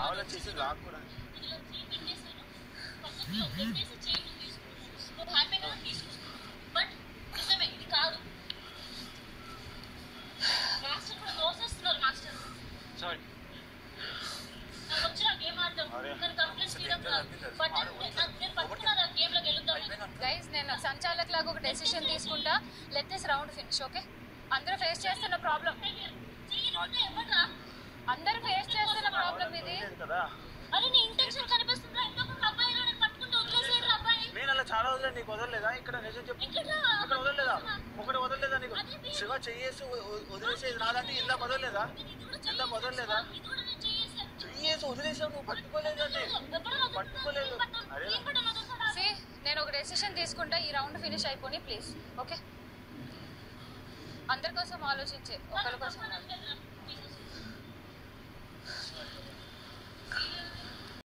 కావాలని చేసి లాక్కురా ఇందులో త్రీ పెట్టేశాను పక్కన పెట్టేసి చైన్ తీసుకున్నాను నువ్వు హ్యాపీగా తీసుకున్నాను బట్ నిజమే ఇది కాదు మాస్టర్ కూడా మోసేస్తున్నారు మాస్టర్ సారీ నాకు వచ్చిన గేమ్ ఆడటం అరే. నేను కంప్లైంట్ చేయడం కాదు బట్ నేను పట్టుకున్నాను ఆ గేమ్ లో గెలుద్దాం గైస్ నేను సంచాలక్ లాగా ఒక డెసిషన్ తీసుకుంటా let this round finish okay అందరూ ఫేస్ చేస్తున్న ప్రాబ్లం ఎవరా అందరూ ఫేస్ చేస్తున్న ప్రాబ్లం ఇది లేదు కదా అరే నీ ఇంటెన్షన్ కనిపిస్తుందా ఇంకొక అబ్బాయి నేను పట్టుకుంటూ వదిలేసేయండి అబ్బాయి నేను అలా చాలా వదిలేదు నీకు వదలలేదా ఇక్కడ నిజం చెప్పు ఇక్కడ ఇక్కడ వదలలేదా ఒకటి వదలలేదా నీకు శివ చెయ్యేసి వ- వ- వదిలేసేది నాదంటే ఇందా వదలలేదా ఇది కూడా ఇందా వదలలేదా ఇది కూడా నేను చేసేసాను చెయ్యేసి వదిలేసావు నువ్వు పట్టుకోలేదు అంటే పట్టుకోలేదు అరే సి నేను ఒక డెసిషన్ తీసుకుంటా ఈ రౌండ్ ఫినిష్ అయిపోయి ప్లీజ్ ఓకే అందరి కోసం ఆలోచించే ఒకరి కోసం కాదు.